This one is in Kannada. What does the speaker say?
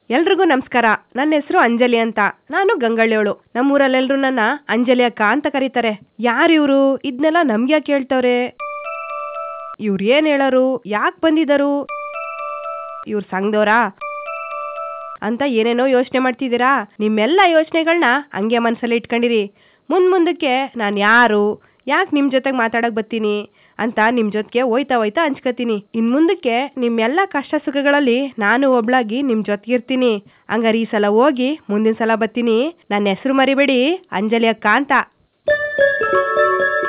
ಎಲ್ರಿಗೂ ನಮಸ್ಕಾರ ನನ್ನ ಹೆಸರು ಅಂಜಲಿ ಅಂತ ನಾನು ಗಂಗಳ್ಳಿಯವಳು ನಮ್ಮೂರಲ್ಲೆಲ್ರು ನನ್ನ ಅಂಜಲಿ ಅಕ್ಕ ಅಂತ ಕರೀತಾರೆ ಯಾರು ಇವರು ಇದನ್ನೆಲ್ಲ ನಮ್ಗೆ ಕೇಳ್ತವ್ರೆ ಇವ್ರು ಏನ್ ಹೇಳೋರು ಯಾಕೆ ಬಂದಿದ್ದಾರು ಇವ್ರ ಸಂಘದವ್ರಾ ಅಂತ ಏನೇನೋ ಯೋಚನೆ ಮಾಡ್ತಿದ್ದೀರಾ ನಿಮ್ಮೆಲ್ಲ ಯೋಚನೆಗಳನ್ನ ಹಂಗೆ ಮನಸ್ಸಲ್ಲಿ ಇಟ್ಕೊಂಡಿರಿ ಮುಂದ್ ಮುಂದಕ್ಕೆ ನಾನು ಯಾರು ಯಾಕೆ ನಿಮ್ಮ ಜೊತೆಗೆ ಮಾತಾಡಕ್ ಬರ್ತೀನಿ ಅಂತ ನಿಮ್ಮ ಜೊತೆಗೆ ಹೋಯ್ತಾ ಹೋಯ್ತಾ ಹಂಚ್ಕೋತೀನಿ ಇನ್ನು ಮುಂದಕ್ಕೆ ನಿಮ್ಮೆಲ್ಲ ಕಷ್ಟ ಸುಖಗಳಲ್ಲಿ ನಾನು ಒಬ್ಳಾಗಿ ನಿಮ್ಮ ಜೊತೆಗಿರ್ತೀನಿ ಹಂಗಾರೆ ಈ ಸಲ ಹೋಗಿ ಮುಂದಿನ ಸಲ ಬರ್ತೀನಿ ನನ್ನ ಹೆಸರು ಮರಿಬೇಡಿ ಅಂಜಲಿ ಅಕ್ಕ ಅಂತ